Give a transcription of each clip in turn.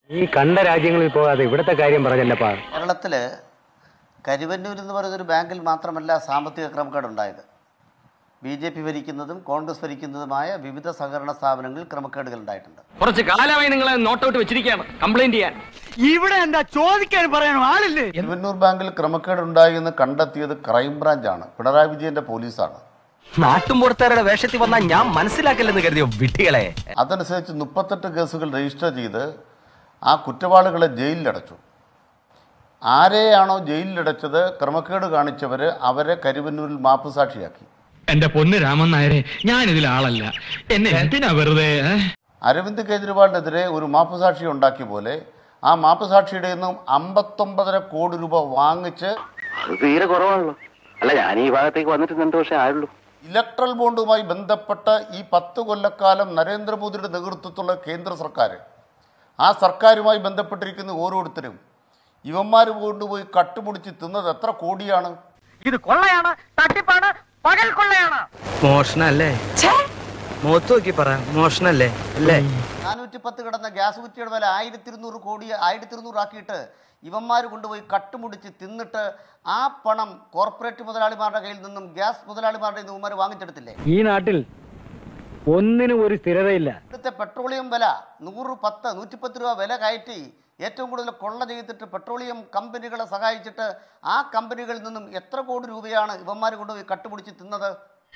ഈ കണ്ട രാജ്യങ്ങളിൽ പോകാതെ ഇവിടുത്തെ കാര്യം പറഞ്ഞല്ലപ്പാ കേരളത്തിൽ കരുവന്നൂർ എന്ന് പറയുന്നൊരു ബാങ്കിൽ മാത്രമല്ല സാമ്പത്തിക ക്രമക്കേട് ഉണ്ടായത് ബി ജെ പി ഭരിക്കുന്നതും കോൺഗ്രസ് ഭരിക്കുന്നതുമായ വിവിധ സഹകരണ സ്ഥാപനങ്ങളിൽ ക്രമക്കേടുകൾ ഉണ്ടായിട്ടുണ്ട് കുറച്ച് കാലമായി നിങ്ങളെ നോട്ടൗട്ട് വെച്ചിരിക്കുകയാണ് കംപ്ലൈന്റ് ചെയ്യാൻ ഇവിടെ എന്താ ചോദിക്കാൻ പറയാനോ ആളില്ലേ കരുവന്നൂർ ബാങ്കിൽ ക്രമക്കേട് ഉണ്ടായി എന്ന് കണ്ടെത്തിയത് ക്രൈംബ്രാഞ്ചാണ് പിണറായി വിജയന്റെ പോലീസാണ് നാട്ടുമ്പുറത്തുകാരുടെ വേഷത്തിൽ വന്നാൽ ഞാൻ മനസ്സിലാക്കില്ലെന്ന് കരുതിയോ വിട്ടികളെ അതനുസരിച്ച് മുപ്പത്തെട്ട് കേസുകൾ രജിസ്റ്റർ ചെയ്ത് ആ കുറ്റവാളികളെ ജയിലിലടച്ചു ആരെയാണോ ജയിലിലടച്ചത് ക്രമക്കേട് കാണിച്ചവർ അവരെ കരുവന്നൂരിൽ മാപ്പ് സാക്ഷിയാക്കി എന്റെ പൊന്ന് രാമൻ നായരെ ഞാൻ ഇതിൽ ആളല്ല എന്നെ എന്തിനാ വെറുതെ ഏ? അരവിന്ദ് കെജ്രിവാളിനെതിരെ ഒരു മാപ്പുസാക്ഷി ഉണ്ടാക്കിയ പോലെ ആ മാപ്പുസാക്ഷിയുടെ നിന്നും അമ്പത്തൊമ്പതര കോടി രൂപ വാങ്ങിച്ച് അത് തീരെ കുറവാണല്ലോ അല്ല ഞാൻ ഈ ഭാഗത്തേക്ക് വന്നിട്ട് രണ്ട് വർഷം ആയുള്ളൂ ഇലക്ട്രൽ ബോണ്ടുമായി ബന്ധപ്പെട്ട ഈ പത്ത് കൊല്ലക്കാലം നരേന്ദ്രമോദിയുടെ നേതൃത്വത്തിലുള്ള കേന്ദ്ര സർക്കാർ ആ സർക്കാരുമായി ബന്ധപ്പെട്ടിരിക്കുന്ന ഓരോരുത്തരും ഇവന്മാർ കൊണ്ടുപോയി കട്ടുമുടിച്ച് തിന്നത് എത്ര കോടിയാണ് ഇത് കൊള്ളയാണ് തട്ടിപ്പാണ് പകൽ കൊള്ളയാണ് മോഷണല്ലേ മുഖത്ത് നോക്കി പറ മോഷണല്ലേ അല്ലേ നാനൂറ്റി പത്ത് കിടന്ന ഗ്യാസ് കുറ്റിയുടെ വില ആയിരത്തി ഇരുന്നൂറ് കോടി ആയിരത്തി ഇരുന്നൂറ് ആക്കിയിട്ട് ഇവന്മാർ കൊണ്ടുപോയി കട്ടുമുടിച്ച് തിന്നിട്ട് ആ പണം കോർപ്പറേറ്റ് മുതലാളിമാരുടെ കയ്യിൽ നിന്നും ഗ്യാസ് മുതലാളിമാരുടെ കയ്യിൽ നിന്ന് ഇവന്മാർ വാങ്ങിച്ചെടുത്തില്ലേ ഈ നാട്ടിൽ ഒന്നിനും ഒരു സ്ഥിരതയില്ല ഇവിടുത്തെ പെട്രോളിയം വില നൂറ് പത്ത് നൂറ്റിപ്പത്ത് രൂപ വില കയറ്റി ഏറ്റവും കൂടുതൽ കൊള്ള ചെയ്തിട്ട് പെട്രോളിയം കമ്പനികളെ സഹായിച്ചിട്ട് ആ കമ്പനികളിൽ നിന്നും എത്ര കോടി രൂപയാണ് ഇവന്മാർ കൊണ്ടുപോയി കട്ടുപിടിച്ച് തിന്നത്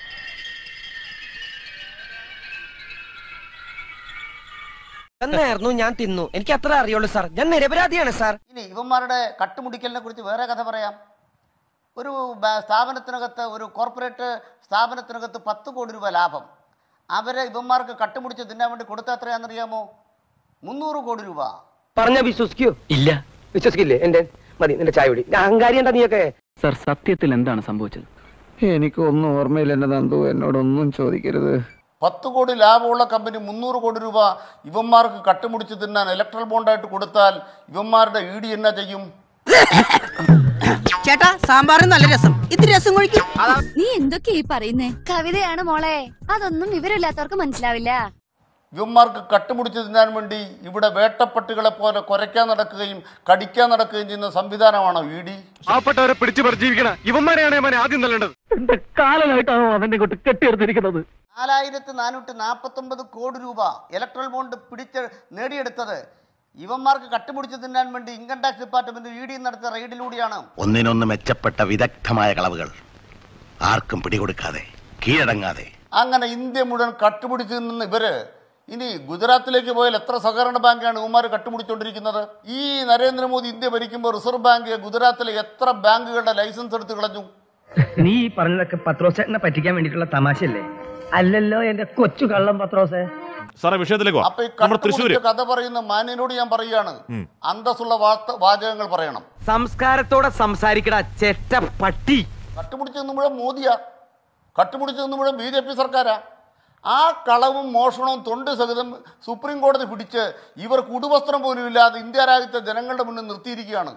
എന്നായിരുന്നു ഞാൻ തിന്നു എനിക്ക് അത്ര അറിയുള്ളൂ സാർ ഞാൻ നിരപരാധിയാണ് സാർ ഇനി ഇവന്മാരുടെ കട്ടുമുടിക്കലിനെ കുറിച്ച് വേറെ കഥ പറയാം ഒരു ബ- സ്ഥാപനത്തിനകത്ത് ഒരു കോർപ്പറേറ്റ് സ്ഥാപനത്തിനകത്ത് പത്ത് കോടി രൂപ ലാഭം അവരെ ഇവന്മാർക്ക് കട്ടുമുടിച്ച് തിന്നാൻ വേണ്ടി കൊടുത്ത എത്രയാണെന്നറിയാമോ മുന്നൂറ് കോടി രൂപ പറഞ്ഞ വിശ്വസിക്കൂ ഇല്ല വിശ്വസിക്കില്ലേ എന്റെ മതി നിന്റെ ചായ കുടി അഹങ്കാരി എന്താ നീയൊക്കെ സർ സത്യത്തിൽ എന്താണ് സംഭവിച്ചത് എനിക്കൊന്നും ഓർമ്മയില്ല എന്റെ നന്ദു എന്നോടൊന്നും ചോദിക്കരുത് പത്ത് കോടി ലാഭമുള്ള കമ്പനി മുന്നൂറ് കോടി രൂപ ഇവന്മാർക്ക് കട്ടുമുടിച്ച് തിന്നാൻ ഇലക്ട്രൽ ബോണ്ടായിട്ട് കൊടുത്താൽ ഇവന്മാരുടെ ഇ ഡി എന്നാ ചെയ്യും ചേട്ടാ സാമ്പാറിന് നല്ല രസം ഇത്തിരി രസം കുഴിക്കും നീ എന്തൊക്കെയാ ഈ പറയുന്നേ കവിതയാണ് മോളെ അതൊന്നും വിവരമില്ലാത്തവർക്ക് മനസ്സിലാവില്ല ഇവന്മാർക്ക് കട്ടുമുടിച്ച് തിന്നാൻ വേണ്ടി ഇവിടെ വേട്ടപ്പട്ടികളെ പോലെ കുരയ്ക്കാൻ നടക്കുകയും കടിക്കാൻ നടക്കുകയും ചെയ്യുന്ന സംവിധാനമാണോ ഇ ഡി പാവപ്പെട്ടവരെ പിടിച്ചു പറിച്ചിരിക്കണ ഇവന്മാരെയാണ് ഞാൻ ആദ്യം തല്ലേണ്ടത് എന്റെ കാലനായിട്ടാണോ അതെന്നെ കൊണ്ട് കെട്ടിയെടുത്തിരിക്കുന്നത് നാലായിരത്തി നാനൂറ്റി നാൽപ്പത്തൊമ്പത് കോടി രൂപ ഇലക്ട്രൽ ബോണ്ട് പിടിച്ച് നേടിയെടുത്തത് ഇവന്മാർക്ക് കട്ടുപിടിച്ച് തിന്നാൻ വേണ്ടി income tax department E D നടത്തിയ റെയ്ഡിലൂടെയാണ് ഒന്നിനൊന്ന് മെച്ചപ്പെട്ട വിദഗ്ധമായ കളവുകൾ ആർക്കും പിടികൊടുക്കാതെ കീഴടങ്ങാതെ അങ്ങനെ ഇന്ത്യ മുഴുവൻ കട്ടുപിടിച്ച് നിന്ന ഇവര് ഇനി ഗുജറാത്തിലേക്ക് പോയാൽ എത്ര സഹകരണ ബാങ്കാണ് ഇവന്മാർ കട്ടുപിടിച്ചുകൊണ്ടിരിക്കുന്നത് ഈ നരേന്ദ്രമോദി ഇന്ത്യ ഭരിക്കുമ്പോൾ റിസർവ് ബാങ്ക് ഗുജറാത്തിലെ എത്ര ബാങ്കുകളുടെ ലൈസൻസ് എടുത്ത് കളഞ്ഞു നീ ഈ പറഞ്ഞതൊക്കെ പത്രോസേട്ടനെ പറ്റിക്കാൻ വേണ്ടിട്ടുള്ള തമാശയല്ലേ അല്ലല്ലോ എന്റെ കൊച്ചു കള്ളം പത്രോസേ സാറേ വിഷയത്തിലേക്ക് വാ അപ്പൊ ഈ നമ്മുടെ തൃശ്ശൂര് കട്ടുപിടിച്ച കഥ പറയുന്ന മാന്യനോട് ഞാൻ പറയുകയാണ് അന്തസ്സുള്ള വാർത്ത വാചകങ്ങൾ പറയണം സംസ്കാരത്തോടെ സംസാരിക്കട ചെറ്റ പട്ടി കട്ടുപിടിച്ച് നിന്ന് മുഴുവൻ മോദിയാ കട്ടുപിടിച്ച് നിന്ന് മുഴുവൻ ബി ജെ പി സർക്കാരാ ആ കളവും മോഷണവും തൊണ്ട് സഹിതം സുപ്രീം കോടതി പിടിച്ച് ഇവർക്ക് ഉടുവസ്ത്രം പോലും ഇല്ലാതെ ഇന്ത്യ രാജ്യത്തെ ജനങ്ങളുടെ മുന്നിൽ നിർത്തിയിരിക്കുകയാണ്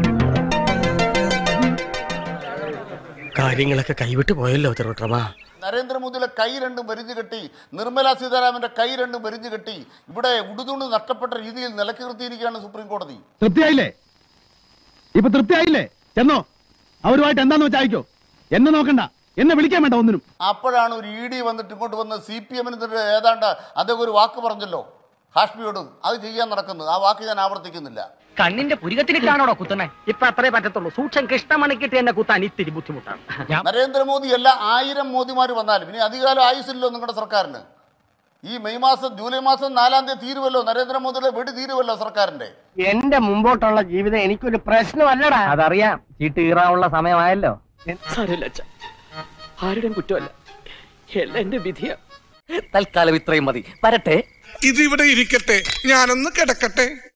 കാര്യങ്ങളൊക്കെ കൈവിട്ട് പോയല്ലോ തിരുവട്ടമാ നരേന്ദ്രമോദിയുടെ കൈ രണ്ടും വരിഞ്ഞു കെട്ടി നിർമ്മല സീതാരാമന്റെ കൈ രണ്ടും വരിഞ്ഞു കെട്ടി ഇവിടെ ഉടുതുണ്ട് നഷ്ടപ്പെട്ട രീതിയിൽ നിലക്ക് നിർത്തിയിരിക്കുകയാണ് സുപ്രീം കോടതി തൃപ്തിയായില്ലേ ഇപ്പൊ തൃപ്തിയായില്ലേ ചെന്നോ അവരുമായിട്ട് എന്താന്ന് വെച്ചാൽ അയക്കോ എന്നെ നോക്കണ്ട എന്നെ വിളിക്കാൻ വേണ്ട ഒന്നിനും അപ്പോഴാണ് ഒരു ഇ ഡി വന്നിട്ട് ഇങ്ങോട്ട് വന്ന് സി പി എമ്മിന് ഏതാണ്ട് അദ്ദേഹം ഒരു വാക്ക് പറഞ്ഞല്ലോ ഹാഷ്മിയോടും അത് ചെയ്യാൻ നടക്കുന്നത് ആ വാക്ക് ഞാൻ ആവർത്തിക്കുന്നില്ല കണ്ണിന്റെ പുരികത്തിനിട്ടാണോടോ കുത്തണേ ഇപ്പൊ അത്രേ പറ്റത്തുള്ളൂ സൂക്ഷം കൃഷ്ണമണിക്കിട്ട് എന്നെ കുത്താൻ ഇത്തിരി ബുദ്ധിമുട്ടാണ് ഞാൻ നരേന്ദ്രമോദി അല്ല ആയിരം മോദിമാർ വന്നാലും ഇനി അധികാലം ആയുസില്ലോ നിങ്ങളുടെ സർക്കാരിന് ഈ മെയ് മാസം ജൂലൈ മാസം നാലാം തീയതി തീരുമല്ലോ നരേന്ദ്രമോദിയുടെ വെടി തീരുമല്ലോ സർക്കാരിന്റെ എന്റെ മുമ്പോട്ടുള്ള ജീവിതം എനിക്കൊരു പ്രശ്നമല്ലടാ അതറിയാം ചീട്ട് കീറാനുള്ള സമയമായല്ലോ സാരമില്ല അച്ഛാ ആരുടെയും കുറ്റമല്ല എല്ലാം എന്റെ വിധിയാ തൽക്കാലം ഇത്രയും മതി വരട്ടെ ഇതിവിടെ ഇരിക്കട്ടെ ഞാനൊന്ന് കിടക്കട്ടെ